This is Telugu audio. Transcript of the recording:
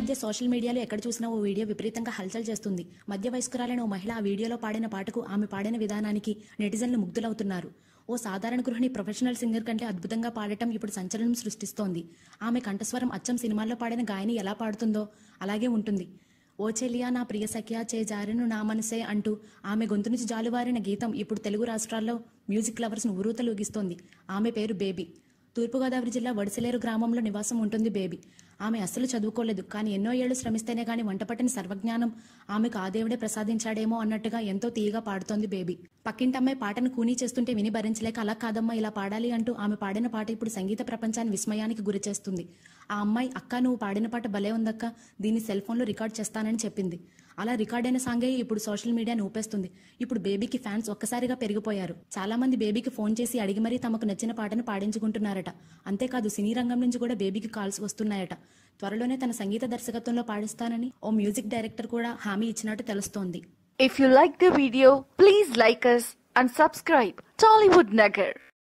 మధ్య సోషల్ మీడియాలో ఎక్కడ చూసినా ఓ వీడియో విపరీతంగా హల్చల్ చేస్తుంది మధ్య వయస్కురాలైన ఓ మహిళ ఆ వీడియోలో పాడిన పాటకు ఆమె పాడిన విధానానికి నెటిజన్లు ముగ్ధులవుతున్నారు ఓ సాధారణ గృహిణి ప్రొఫెషనల్ సింగర్ కంటే అద్భుతంగా పాడటం ఇప్పుడు సంచలనం సృష్టిస్తోంది ఆమె కంఠస్వరం అచ్చం సినిమాల్లో పాడిన గాయని ఎలా పాడుతుందో అలాగే ఉంటుంది ఓ చెలియా నా ప్రియ సఖ్యా చే జారెను నా మనసే అంటూ ఆమె గొంతు నుంచి జాలువారిన గీతం ఇప్పుడు తెలుగు రాష్ట్రాల్లో మ్యూజిక్ లవర్స్ను ఉరూతలూగిస్తోంది ఆమె పేరు బేబీ తూర్పుగోదావరి జిల్లా వడిసలేరు గ్రామంలో నివాసం ఉంటుంది బేబీ ఆమె అస్సలు చదువుకోలేదు కానీ ఎన్నో ఏళ్లు శ్రమిస్తేనే గాని వంటపట్టిన సర్వజ్ఞానం ఆమెకు ఆ దేవుడే ప్రసాదించాడేమో అన్నట్టుగా ఎంతో తీయగా పాడుతోంది బేబీ పక్కింటమ్మాయి పాటను కూనీ చేస్తుంటే విని భరించలేక అలా కాదమ్మా ఇలా పాడాలి అంటూ ఆమె పాడిన పాట ఇప్పుడు సంగీత ప్రపంచాన్ని విస్మయానికి గురి చేస్తుంది ఆ అమ్మాయి అక్క నువ్వు పాడిన పాట భలే ఉందక్క దీన్ని సెల్ ఫోన్లో రికార్డ్ చేస్తానని చెప్పింది అలా రికార్డ్ అయిన సాంగే ఇప్పుడు సోషల్ మీడియాని ఊపేస్తుంది ఇప్పుడు బేబీకి ఫ్యాన్స్ ఒక్కసారిగా పెరిగిపోయారు చాలా మంది బేబీకి ఫోన్ చేసి అడిగి మరీ తమకు నచ్చిన పాటను పాడించుకుంటున్నారట అంతేకాదు సినీ రంగం నుంచి కూడా బేబీకి కాల్స్ వస్తున్నాయట త్వరలోనే తన సంగీత దర్శకత్వంలో పాడిస్తానని ఓ మ్యూజిక్ డైరెక్టర్ కూడా హామీ ఇచ్చినట్టు తెలుస్తోంది If you like the video, please like us and subscribe Tollywood Nagar.